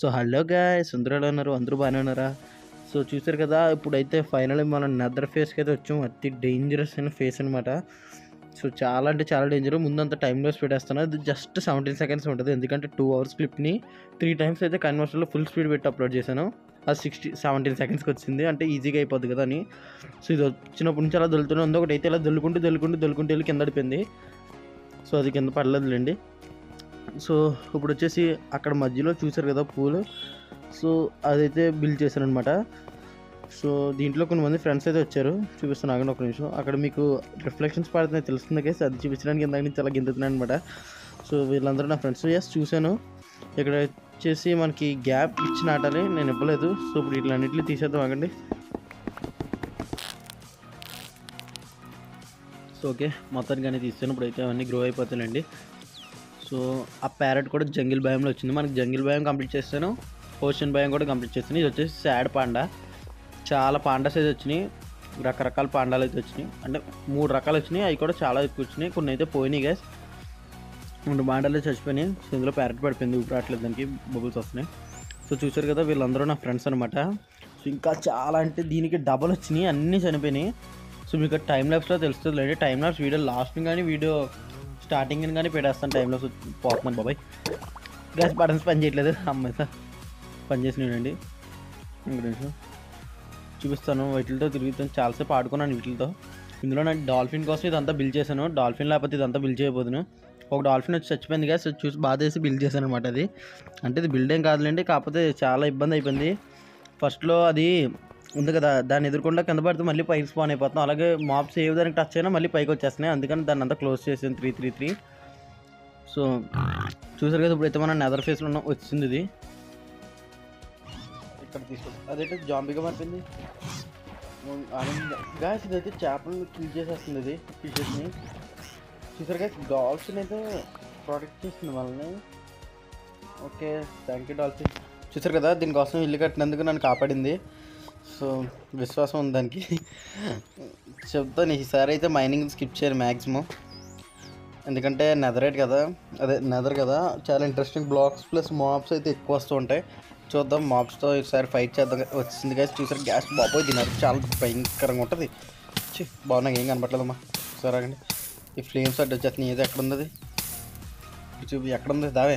So hello guy సుందరాలు ఉన్నారు అందరూ బాగానే ఉన్నారా సో చూసారు కదా ఇప్పుడైతే ఫైనల్ మనం నెదర్ ఫేస్కి అయితే వచ్చాం అతి డేంజరస్ అయిన ఫేస్ అనమాట సో చాలా అంటే చాలా డేంజర్ ముందంతా టైంలో స్పీడ్ వేస్తాను అది జస్ట్ సెవెంటీన్ సెకండ్స్ ఉంటుంది ఎందుకంటే టూ అవర్స్ క్లిప్ని త్రీ టైమ్స్ అయితే కన్వర్షన్లో ఫుల్ స్పీడ్ పెట్టి అప్లోడ్ చేశాను అది సిక్స్టీ సెవెంటీన్ సెకండ్స్కి వచ్చింది అంటే ఈజీగా అయిపోద్ది కదా అని సో ఇది వచ్చినప్పటి నుంచి అలా దొలుతూనే ఉంది ఒకటి అయితే ఇలా దొల్లుకుంటూ దొల్లుకుంటూ దొల్లుకుంటూ వెళ్ళి కింద పడిపోయింది సో అది కింద పడలేదులేండి సో ఇప్పుడు వచ్చేసి అక్కడ మధ్యలో చూసారు కదా పూలు సో అదైతే బిల్ చేశాను అనమాట సో దీంట్లో కొంతమంది ఫ్రెండ్స్ అయితే వచ్చారు చూపిస్తాను ఆగండి ఒక నిమిషం అక్కడ మీకు రిఫ్లెక్షన్స్ పడుతున్నాయి తెలుస్తుంది కేసు అది చూపించడానికి ఇందాక నుంచి అలా గిందుతున్నాను అనమాట సో వీళ్ళందరూ నా ఫ్రెండ్స్ ఎస్ చూశాను ఇక్కడ వచ్చేసి మనకి గ్యాప్ ఇచ్చి నాటాలి నేను ఇవ్వలేదు సో ఇప్పుడు ఇట్లన్నింటినీ తీసేద్దాం ఆగండి సో ఓకే మొత్తానికి కానీ తీస్తాను ఇప్పుడు అయితే అవన్నీ గ్రో అయిపోతాయండి సో ఆ ప్యారెట్ కూడా జంగిల్ భయంలో వచ్చింది మనకి జంగిల్ భయం కంప్లీట్ చేస్తాను ఓషన్ భయం కూడా కంప్లీట్ చేస్తాను ఇది వచ్చేసి సాడ్ పాండా చాలా పాండాస్ అయితే వచ్చినాయి రకరకాల పాండాలు అయితే వచ్చినాయి అంటే మూడు రకాలు వచ్చినాయి అవి కూడా చాలా ఎక్కువ వచ్చినాయి కొన్ని అయితే పోయినాయి గ్యాస్ రెండు పాండాలు చచ్చిపోయినాయి సో ఇందులో ప్యారెట్ పడిపోయింది ఊపిరి రావట్లేదు దానికి బబుల్స్ వస్తున్నాయి సో చూసారు కదా వీళ్ళందరూ నా ఫ్రెండ్స్ అనమాట సో ఇంకా చాలా అంటే దీనికి డబల్ వచ్చినాయి అన్నీ చనిపోయినాయి సో మీకు టైం ల్యాబ్స్లో తెలుస్తుంది లేండి టైం ల్యాబ్స్ వీడియో లాస్ట్ కానీ వీడియో స్టార్టింగ్ కానీ పెట్టేస్తాను టైం ల్యాబ్స్ పోతున్నాను బాబాయ్ గ్యాస్ బటన్స్ పని చేయట్లేదు అమ్మాయి సార్ పని చేసినాయండి ఇంక నిమిషం చూపిస్తాను వీటితో తిరుగుతాను చాలాసేపు ఆడుకున్నాను వీటితో ఇందులో నేను డాల్ఫిన్ కోసం ఇదంతా బిల్ చేశాను డాల్ఫిన్ లేకపోతే ఇదంతా బిల్ చేయబోదును ఒక డాల్ఫిన్ వచ్చి చచ్చిపోయింది కదా సో చూసి బాధ వేసి బిల్ చేశాను అనమాట అది అంటే ఇది బిల్డ్ ఏం కాదులేండి కాకపోతే చాలా ఇబ్బంది అయిపోయింది ఫస్ట్లో అది ఉంది కదా దాన్ని ఎదుర్కొండా కింద పడితే మళ్ళీ పైకి స్పాన్ అయిపోతున్నాం అలాగే మాప్స్ ఏ దానికి టచ్ అయినా మళ్ళీ పైకి వచ్చేస్తున్నాయి అందుకని దాన్ని అంతా క్లోజ్ చేసాను త్రీ త్రీ త్రీ సో చూసారు కదా ఇప్పుడైతే మన నెదర్ ఫేస్లో ఉన్న వచ్చింది ఇది ఇక్కడ తీసుకో అదైతే జాంబీగా మారిపోయింది గాయస్ ఇదైతే చేపలను కిల్ చేసేస్తుంది ఇది ఫిషెస్ని చూసారు గాయస్ డాల్ఫిన్ అయితే ప్రొటెక్ట్ చేస్తుంది వాళ్ళని ఓకే థ్యాంక్ యూ డాల్ఫిన్ చూసారు కదా దీనికోసం ఇల్లు కట్టినందుకు నన్ను కాపాడింది సో విశ్వాసం ఉంది దానికి చెప్తాను ఈసారి అయితే మైనింగ్ స్కిప్ చేయాలి మ్యాక్సిమం ఎందుకంటే నెదరేట్ కదా అదే నెదర్ కదా చాలా ఇంట్రెస్టింగ్ బ్లాక్స్ ప్లస్ మాప్స్ అయితే ఎక్కువ వస్తూ ఉంటాయి చూద్దాం మాప్స్తో ఈసారి ఫైట్ చేద్దాం వచ్చింది గ్యాస్ చూసారు గ్యాస్ బాబోయ్ తిన్నారు చాలా భయంకరంగా ఉంటుంది చి బాగున్నా ఏం కనపట్లేదమ్మా సరే ఆగండి ఈ ఫ్లేమ్స్ అడ్డు వచ్చేస్తున్నాయి ఏది ఎక్కడ ఉంది అది చూపి ఎక్కడ ఉంది దావే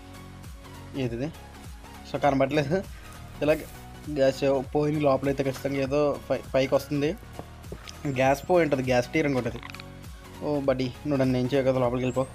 ఏది ఇది? సో కనబడలేదు ఇలాగ గ్యాస్ పోయిన లోపలైతే ఖచ్చితంగా ఏదో పై పైకి వస్తుంది గ్యాస్ పోయి ఉంటుంది గ్యాస్ టీరింగ్ ఉంటుంది ఓ బడ్డీ నువ్వు నన్ను ఏం చేయగలదు లోపలికి వెళ్ళిపో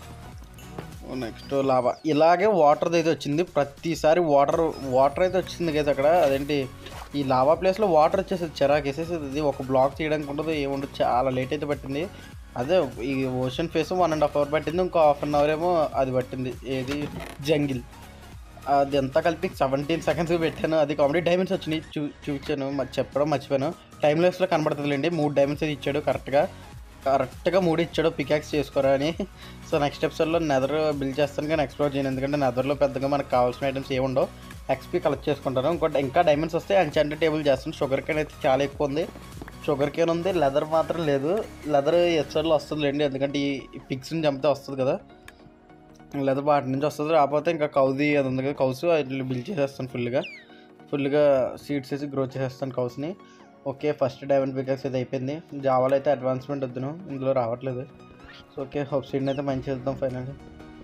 నెక్స్ట్ లావా ఇలాగే వాటర్ అయితే వచ్చింది ప్రతిసారి వాటర్ వాటర్ అయితే వచ్చింది కదా అక్కడ అదేంటి ఈ లావా ప్లేస్లో వాటర్ వచ్చేసేది చిరాకు వేసేసేది ఇది ఒక బ్లాక్ తీయడానికి ఉండదు ఏముండదు చాలా లేట్ అయితే పట్టింది అదే ఈ ocean phase one and half hour పట్టింది ఇంకో హాఫ్ అన్ అవర్ ఏమో అది పట్టింది ఏది జంగిల్ అది అంతా కలిపి సెవెంటీన్ సెకండ్స్ పెట్టాను అది కామెడీ డైమండ్స్ వచ్చినాయి చూ చూపించాను మరి చెప్పడం మర్చిపోయాను టైం లెస్లో కనబడుతుందిలేండి మూడు డైమండ్స్ అయితే ఇచ్చాడు కరెక్ట్గా కరెక్ట్గా మూడు ఇచ్చాడు పికాక్స్ చేసుకోరా అని సో నెక్స్ట్ ఎపిసోడ్లో నెదర్ బిల్ చేస్తాను కానీ ఎక్స్ప్లోర్ చేయను ఎందుకంటే నెదర్లో పెద్దగా మనకు కావాల్సిన ఐటమ్స్ ఏమి ఉండవు ఎక్స్పీ కలెక్ట్ చేసుకుంటాను ఇంకోటి ఇంకా డైమండ్స్ వస్తే అంచంటే టేబుల్ చేస్తాను షుగర్ కేన్ అయితే చాలా ఎక్కువ ఉంది షుగర్ కేన్ ఉంది లెదర్ మాత్రం లేదు లెదర్ ఎపిసోడ్లో వస్తుంది లేండి ఎందుకంటే ఈ పిక్స్ని చంపితే వస్తుంది కదా లేదా వాటి నుంచి వస్తుంది రాకపోతే ఇంకా కౌది అది ఉంది కదా కౌసు వాటిని బిల్ చేసేస్తాను ఫుల్గా ఫుల్గా సీడ్స్ వేసి గ్రో చేసేస్తాను కౌస్ని ఓకే ఫస్ట్ డైమండ్ పికక్స్ అయితే అయిపోయింది జావాలో అయితే అడ్వాన్స్మెంట్ వద్దును ఇందులో రావట్లేదు సో ఓకే హోప్ సీడ్ని అయితే మంచి చేద్దాం ఫైనల్గా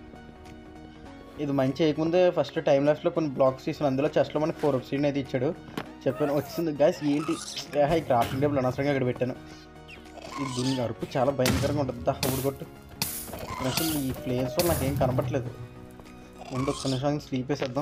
ఇది మంచి చేయకముందే ఫస్ట్ టైం లైఫ్లో కొన్ని బ్లాక్స్ తీసిన అందులో చెస్ట్లో మనకి ఫోర్ సీడ్ని అయితే ఇచ్చాడు చెప్పాను వచ్చింది గాయస్ ఏంటి ఏహా, ఈ క్రాఫ్టింగ్ టేబుల్ అనవసరంగా ఇక్కడ పెట్టాను ఈ దీని అరుపు చాలా భయంకరంగా ఉంటుంది దా ఊరు కొట్టు అసలు ఈ ఫ్లేమ్స్ వల్ల నాకేం కనపట్లేదు ముందు ఒక్క నిమిషం స్లీప్ వేసేద్దాం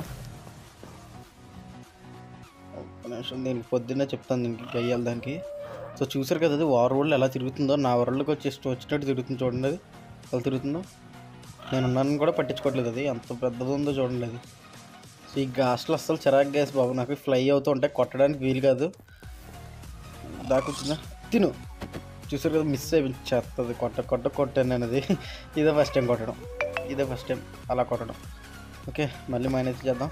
ఒక్క నిమిషం దీనికి పొద్దున్నే చెప్తాను దీనికి గయ్యాలి దానికి సో చూసారు కదా అది వార్ వరల్డ్ ఎలా తిరుగుతుందో నా వరల్డ్కి వచ్చి ఇష్టం వచ్చినట్టు తిరుగుతుంది చూడండి అది ఎలా తిరుగుతుందో నేను ఉన్నాను కూడా పట్టించుకోవట్లేదు అది ఎంత పెద్దది ఉందో చూడండి అది సో ఈ గాస్ట్లు అస్సలు చిరాకు గ్యాస్ బాబు నాకు ఫ్లై అవుతూ ఉంటే కొట్టడానికి వీలు కాదు దాకొచ్చిందా తిను చూసారు కదా మిస్ అయిపోయింది కొట్ట కొట్ట కొట్టాను నేను అది ఇదే ఫస్ట్ టైం కొట్టడం ఇదే ఫస్ట్ టైం అలా కొట్టడం ఓకే మళ్ళీ మైనస్ చేద్దాం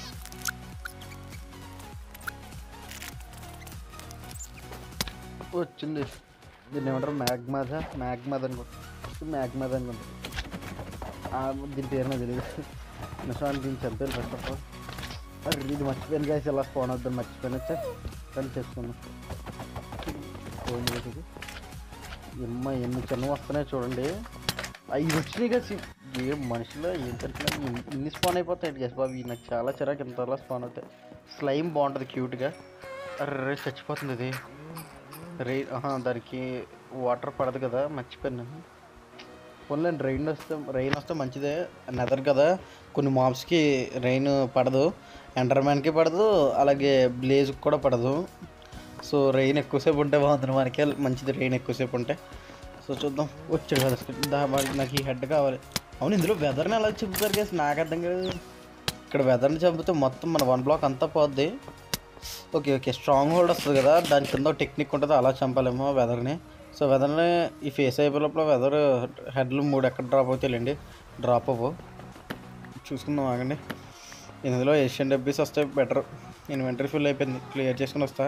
వచ్చింది దీన్ని ఏమంటారు మ్యాగ్మాదా మ్యాగ్మాద్ అనుకుంటా మ్యాగ్మాద్ అనుకుంటా ఆ, దీని పేరు నాకు తెలియదు నిమిషాన్ని దీన్ని చంపాను ఫస్ట్ ఆఫ్ ఆల్ అరే ఇది మర్చిపోయాను గాయస్ ఇలా స్పాన్ అవుతుంది మర్చిపోయాను వచ్చా కానీ చేసుకున్నాం ఫోన్ చేసేది ఎమ్మ ఎన్ని చిన్న వస్తున్నాయి చూడండి అవి వచ్చినాయి కదా ఏ మనుషులు ఏం తెలిసిన ఇన్ని స్పాన్ అయిపోతాయి గెస్ బాబు ఇవి నాకు చాలా చిరాకు ఇంతలా స్పాన్ అవుతాయి స్లైమ్ బాగుంటుంది క్యూట్గా అరే చచ్చిపోతుంది ఇది రే ఆహా, దానికి వాటర్ పడదు కదా మర్చిపోయాను పోన్లే రైన్ వస్తే రైన్ వస్తే మంచిదే నెదర్ కదా కొన్ని మాబ్స్కి రైన్ పడదు ఎండర్మ్యాన్కి పడదు అలాగే బ్లేజ్కి కూడా పడదు సో రెయిన్ ఎక్కువసేపు ఉంటే బాగుంటుంది మనకి మంచిది రెయిన్ ఎక్కువసేపు ఉంటే సో చూద్దాం వచ్చాడు కదా దా మరి నాకు ఈ హెడ్ కావాలి అవును ఇందులో వెదర్ని ఎలా చెబుతారు కేసు నాకు అర్థం కాదు ఇక్కడ వెదర్ని చంపితే మొత్తం మన వన్ బ్లాక్ అంతా పోద్ది ఓకే ఓకే స్ట్రాంగ్ హోల్డ్ వస్తుంది కదా దాని కింద టెక్నిక్ ఉంటుంది అలా చంపాలేమో వెదర్ని సో వెదర్ని ఈ ఫేస్ అయిపోయినప్పుడు వెదర్ హెడ్లు మూడు ఎక్కడ డ్రాప్ అవుతాయిలేండి డ్రాప్ అవ్వు చూసుకుందాం ఆగండి ఇందులో ఏషియన్ డబ్బీస్ వస్తే బెటర్ ఇన్వెంటరీ ఫుల్ అయిపోయింది క్లియర్ చేసుకుని వస్తా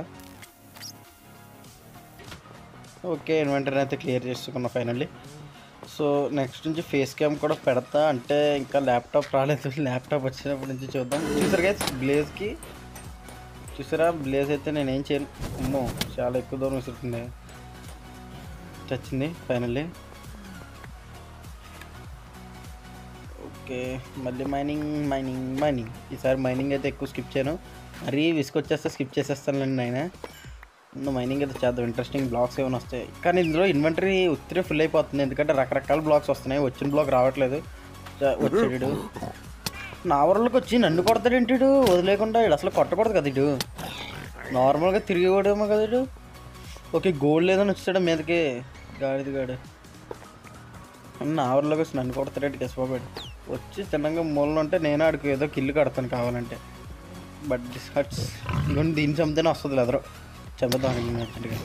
ఓకే ఇన్వెంటరీ అయితే క్లియర్ చేసుకున్నా ఫైనల్లీ సో నెక్స్ట్ నుంచి ఫేస్ క్యామ్ కూడా పెడతా అంటే ఇంకా ల్యాప్టాప్ రాలేదు ల్యాప్టాప్ వచ్చినప్పటి నుంచి చూద్దాం చూసారు గైస్ బ్లేజ్కి చూసారా బ్లేజ్ అయితే నేను ఏం చేయను అమ్మో చాలా ఎక్కువ దూరం విసురుతుంది చచ్చింది ఫైనల్లీ ఓకే మళ్ళీ మైనింగ్ మైనింగ్ మైనింగ్ ఈసారి మైనింగ్ అయితే ఎక్కువ స్కిప్ చేయను మరీ విసుకొచ్చేస్తే స్కిప్ చేసేస్తానులేండి నేను ముందు మైనింగ్ అయితే చేద్దాం ఇంట్రెస్టింగ్ బ్లాక్స్ ఏమైనా వస్తాయి కానీ ఇందులో ఇన్వెంటరీ ఉత్తిరే ఫుల్ అయిపోతుంది ఎందుకంటే రకరకాల బ్లాక్స్ వస్తున్నాయి వచ్చిన బ్లాక్ రావట్లేదు చ- వచ్చాడు నా ఊర్లోకి వచ్చి నన్ను కొడతాడేంటి ఈడు? వదిలేకుండా ఇడు అసలు కొట్టకూడదు కదా ఇటు నార్మల్గా తిరిగి కొడేమో కదా ఇటు ఓకే గోల్డ్ లేదని వచ్చాడు మీదకి గాడిది గాడు నా ఊర్లోకి వచ్చి నన్ను కొడతాడేంటి కసిపోయాడు వచ్చి చిన్నగా మూలలో ఉంటే నేను ఆడికి ఏదో కిల్లు కడతాను కావాలంటే బట్ దిస్ హర్ట్స్ ఇవన్నీ దీన్ని చంపితేనే వస్తుంది లెదర్ చంపుదాం అర్జెంట్గా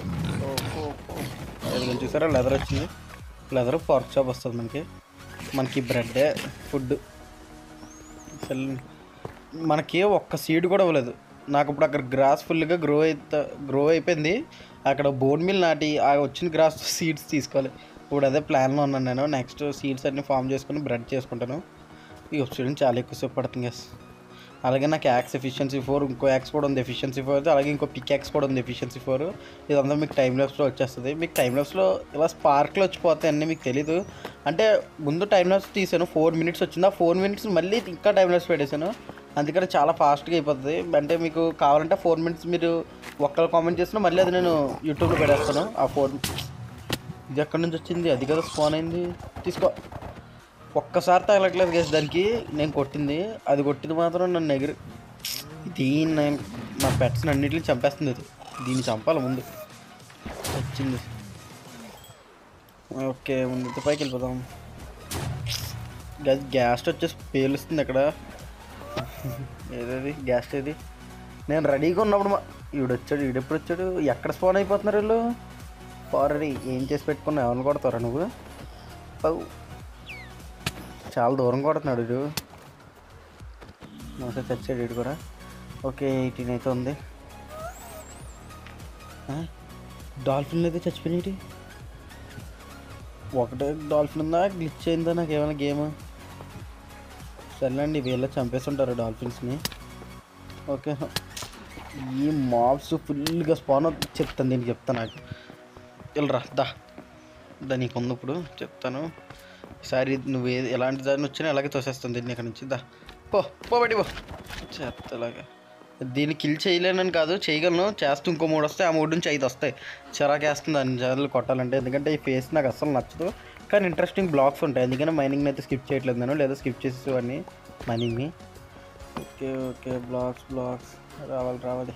ఇది చూసారా లెదర్ వచ్చింది లెదర్ పార్క్ షాప్ వస్తుంది మనకి మనకి బ్రెడ్ ఫుడ్ అసలు మనకి ఒక్క సీడ్ కూడా ఇవ్వలేదు నాకు ఇప్పుడు అక్కడ గ్రాస్ ఫుల్గా గ్రో అయితే గ్రో అయిపోయింది అక్కడ బోన్ మిల్ నాటి ఆ వచ్చిన గ్రాస్ సీడ్స్ తీసుకోవాలి ఇప్పుడు అదే ప్లాన్లో ఉన్నాను నేను నెక్స్ట్ సీడ్స్ అన్ని ఫామ్ చేసుకుని బ్రెడ్ చేసుకుంటాను ఈ వచ్చేయడం చాలా ఎక్కువసేపు పడుతుంది గస్ అలాగే నాకు యాక్స్ ఎఫిషియన్సీ ఫోర్ ఇంకో యాక్స్ కూడా ఉంది ఎఫిషియన్సీ ఫోర్ అలాగే ఇంకో పిక్ యాక్స్ కూడా ఉంది ఎఫిషియన్సీ ఫోర్ ఇదంతా మీకు టైం ల్యాబ్స్లో వచ్చేస్తుంది మీకు టైం ల్యాబ్స్లో ఇలా స్పార్క్లో వచ్చిపోతాయి అన్నీ మీకు తెలీదు అంటే ముందు టైం ల్యాబ్స్ తీసాను ఫోర్ మినిట్స్ వచ్చింది ఆ ఫోర్ మినిట్స్ మళ్ళీ ఇంకా టైం ల్యాబ్స్ పెట్టేశాను అందుకని చాలా ఫాస్ట్గా అయిపోతుంది అంటే మీకు కావాలంటే ఫోర్ మినిట్స్ మీరు ఒక్కరు కామెంట్ చేసినా మళ్ళీ అది నేను యూట్యూబ్లో పెట్టేస్తాను ఆ ఫోర్ ఇది ఎక్కడి నుంచి వచ్చింది అది కదా స్పాన్ అయింది తీసుకో ఒక్కసారి తగలట్లేదు గేస్ దానికి నేను కొట్టింది అది కొట్టింది మాత్రం నన్ను ఎగిరి దీన్ని నేను నా పెట్స్ని అన్నింటిని చంపేస్తుంది అది దీన్ని చంపాలి ముందు వచ్చింది ఓకే ముందు పైకి వెళ్ళిపోదాం గది గ్యాస్ వచ్చేసి పేలుస్తుంది అక్కడ ఏదది గ్యాస్ ఏది నేను రెడీగా ఉన్నప్పుడు మా ఈవిడ వచ్చాడు ఈడెప్పుడు వచ్చాడు ఎక్కడ స్పాన్ అయిపోతున్నారు వీళ్ళు పారడి ఏం చేసి పెట్టుకున్నావు ఎవరిని కొడతారా నువ్వు ఔ. చాలా దూరం కొడుతున్నాడు వీడు మోస చచ్చాడు వీడు కూడా ఓకే ఎయిటీన్ అయితే ఉంది ఆ? డాల్ఫిన్ అయితే చచ్చిపోయినాయి ఒకటే డాల్ఫిన్ ఉందా గ్లిచ్ అయిందా నాకు ఏమైనా గేమ్ సర్లేండి వీళ్ళ చంపేస్తుంటారు డాల్ఫిన్స్ని ఓకే ఈ మాబ్స్ ఫుల్గా స్పాన్ చెప్తాను దీనికి చెప్తాను నాకు వెళ్ళరా దా దా నీకు ఉంది ఇప్పుడు చెప్తాను ఈసారి నువ్వు ఏది ఎలాంటి దాన్ని వచ్చినా అలాగే తోసేస్తుంది దీన్ని ఇక్కడ నుంచి దా పో పో బయటికి పో చెత్తలాగా దీన్ని కిల్ చేయలేనని కాదు చేయగలను చేస్తూ ఇంకో మూడు వస్తాయి ఆ మూడు నుంచి ఐదు వస్తాయి చిరాకేస్తుంది అన్ని జాతలు కొట్టాలంటే ఎందుకంటే ఈ ఫేస్ నాకు అస్సలు నచ్చదు కానీ ఇంట్రెస్టింగ్ బ్లాక్స్ ఉంటాయి అందుకని మైనింగ్ అయితే స్కిప్ చేయట్లేదు నేను లేదా స్కిప్ చేసేవాడిని మైనింగ్ని ఓకే ఓకే బ్లాక్స్ బ్లాక్స్ రావాలి రావాలి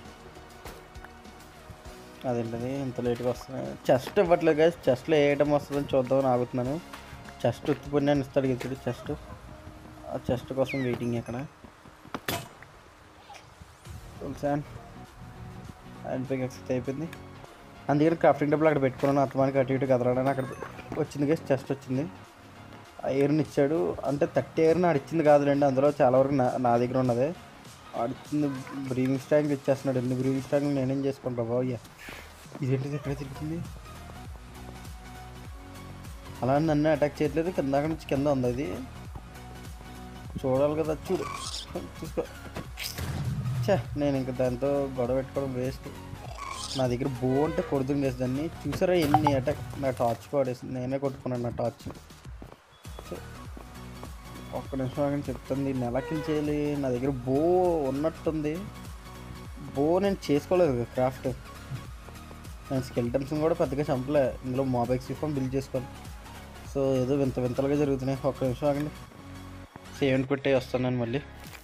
అదేంటది ఇంత లేట్గా వస్తున్నాయి చెస్ట్ ఇవ్వట్లేదు కదా చెస్ట్లో ఏ ఐటమ్ వస్తుందని చూద్దామని ఆగుతున్నాను చెస్ట్ ఉత్తిపోయినాను ఇస్తాడు ఇద్దరు చెస్ట్ ఆ చెస్ట్ కోసం వెయిటింగ్ ఇక్కడ సాన్ అండ్ పిక్ ఎక్సెస్ అయిపోయింది అందుకని క్రాఫ్టింగ్ టేబుల్ అక్కడ పెట్టుకున్నాను అత్తమానికి అటు ఇటు కదలడానికి అక్కడ వచ్చింది కదా చెస్ట్ వచ్చింది ఆ ఎయిర్ని ఇచ్చాడు అంటే థర్టీ ఎయిర్ని ఆడిచ్చింది కాదులేండి అందులో చాలా వరకు నా నా దగ్గర ఉన్నది ఆడిచ్చింది బ్రీవింగ్ స్టాంగ్ ఇచ్చేస్తున్నాడు ఎన్ని బ్రీవింగ్ స్టాంగ్ నేనేం చేసుకుంటా బాయ్యా ఇదేంటిది ఎక్కడ తిరుగుతుంది అలా అని నన్ను అటాక్ చేయట్లేదు కింద నుంచి కింద ఉంది అది చూడాలి కదా చూడు చూసుకో చా నేను ఇంక దాంతో గొడవ పెట్టుకోవడం వేస్ట్ నా దగ్గర బో అంటే కొడుతుంది దాన్ని చూసారా ఎన్ని అటాక్ నా టార్చ్ పడేసింది నేనే కొట్టుకున్నాను నా టార్చ్ ఒక్క నిమిషం ఆగని చెప్తాను దీన్ని ఎలా కిల్ చేయాలి నా దగ్గర బో ఉన్నట్టుంది బో నేను చేసుకోలేదు క్రాఫ్ట్ నేను స్కెల్టన్స్ కూడా పెద్దగా చంపలే ఇందులో మాబెక్స్ ఫామ్ బిల్డ్ చేసుకోవాలి సో ఏదో వింత వింతలుగా జరుగుతున్నాయి ఒక్క నిమిషం ఆగండి సేవెంట్ పెట్టే వస్తాను నేను మళ్ళీ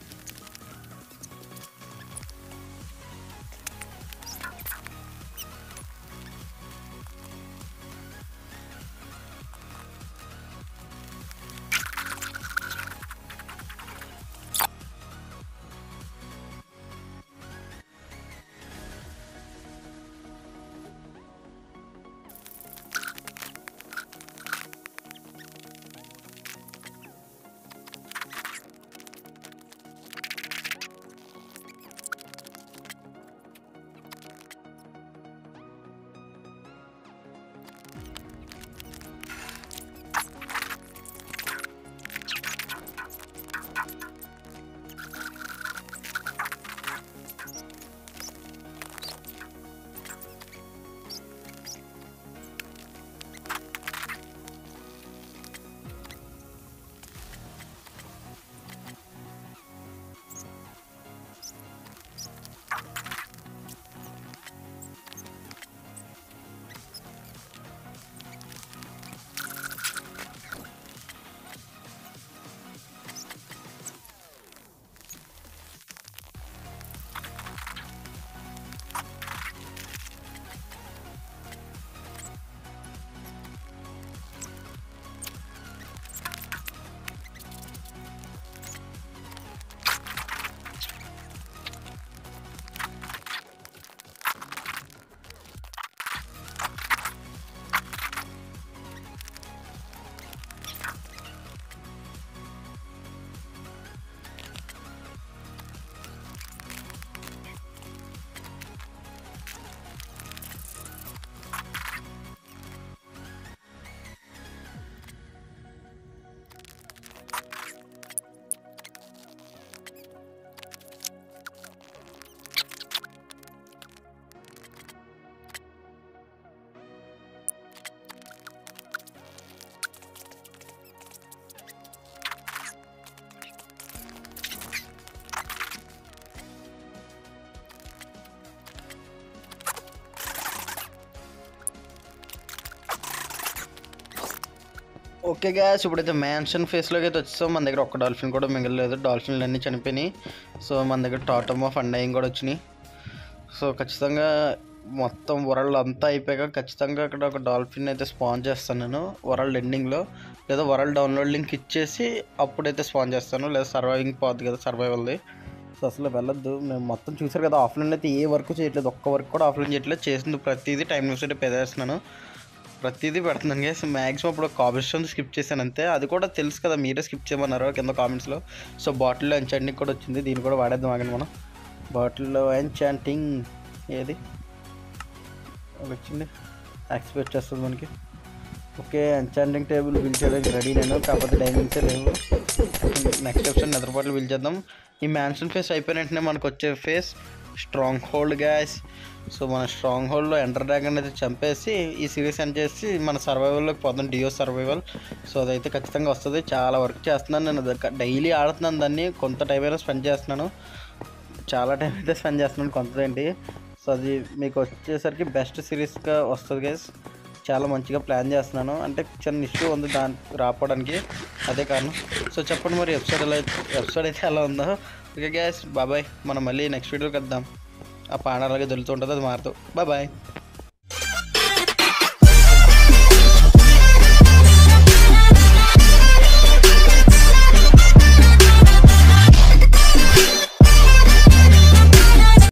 ఓకే గ్యాస్ ఇప్పుడైతే మ్యాన్షన్ ఫేస్లోకి అయితే వచ్చాం మన దగ్గర ఒక్క డాల్ఫిన్ కూడా మిగలలేదు డాల్ఫిన్లు అన్నీ చనిపోయినాయి సో మన దగ్గర టాటమ్ ఆఫ్ అండయింగ్ కూడా వచ్చినాయి సో ఖచ్చితంగా మొత్తం వరల్డ్ అంతా అయిపోయాక ఖచ్చితంగా అక్కడ ఒక డాల్ఫిన్ అయితే స్పాన్ చేస్తాను నేను వరల్డ్ ఎండింగ్లో లేదా వరల్డ్ డౌన్లోడ్ లింక్ ఇచ్చేసి అప్పుడైతే స్పాన్ చేస్తాను లేదా సర్వైవింగ్ పోద్ది కదా సర్వైవల్ది సో అసలు వెళ్ళొద్దు మేము మొత్తం చూసారు కదా ఆఫ్లైన్ అయితే ఏ వర్క్ చేయట్లేదు ఒక్క వర్క్ కూడా ఆఫ్లైన్ చేయట్లేదు చేసింది ప్రతిదీ టైం న్యూస్ అయితే పెదేస్తున్నాను ప్రతిదీ పెడుతున్నాను గేస్ మ్యాక్సిమం ఇప్పుడు కాంబినేషన్ స్కిప్ చేశాను అంతే అది కూడా తెలుసు కదా మీరే స్కిప్ చేయమన్నారు కింద కామెంట్స్లో సో బాటిల్లో ఎంచాంటింగ్ కూడా వచ్చింది దీన్ని కూడా వాడేద్దాం ఆగండి మనం బాటిల్లో ఎంచాంటింగ్ ఏది అది వచ్చింది యాక్స్పెక్ట్ చేస్తుంది మనకి ఓకే ఎంచాంటింగ్ టేబుల్ బిల్ చేయడానికి రెడీ నేను కాకపోతే డైనింగ్సే లేవు నెక్స్ట్ ఎపిసోడ్ నిద్ర బాటిల్ బిల్ చేద్దాం ఈ మ్యాన్షన్ ఫేస్ అయిపోయిన వెంటనే మనకు వచ్చే phase stronghold guys so మన స్ట్రాంగ్ హోల్డ్లో ఎంటర్ డ్రాగన్ అయితే చంపేసి ఈ సిరీస్ ఎండ్ చేసి మన సర్వైవల్లోకి పోదాం డియో సర్వైవల్ సో అదైతే ఖచ్చితంగా వస్తుంది చాలా వర్క్ చేస్తున్నాను నేను డైలీ ఆడుతున్నాను దాన్ని కొంత టైం అయినా స్పెండ్ చేస్తున్నాను చాలా టైం అయితే స్పెండ్ చేస్తున్నాను కొంత ఏంటి సో అది మీకు వచ్చేసరికి బెస్ట్ సిరీస్గా వస్తుంది గైస్ చాలా మంచిగా ప్లాన్ చేస్తున్నాను అంటే చిన్న ఇష్యూ ఉంది దాని రావడానికి అదే కారణం సో చెప్పండి మరి ఎపిసోడ్ ఎలా ఎపిసోడ్ అయితే ఎలా ఉందో ఓకే గ్యాస్ బాబాయ్ మనం మళ్ళీ నెక్స్ట్ వీడియోకి వద్దాం ఆ పాన అలాగే దొరుకుతుంటుంది అది మారుతూ బాయ్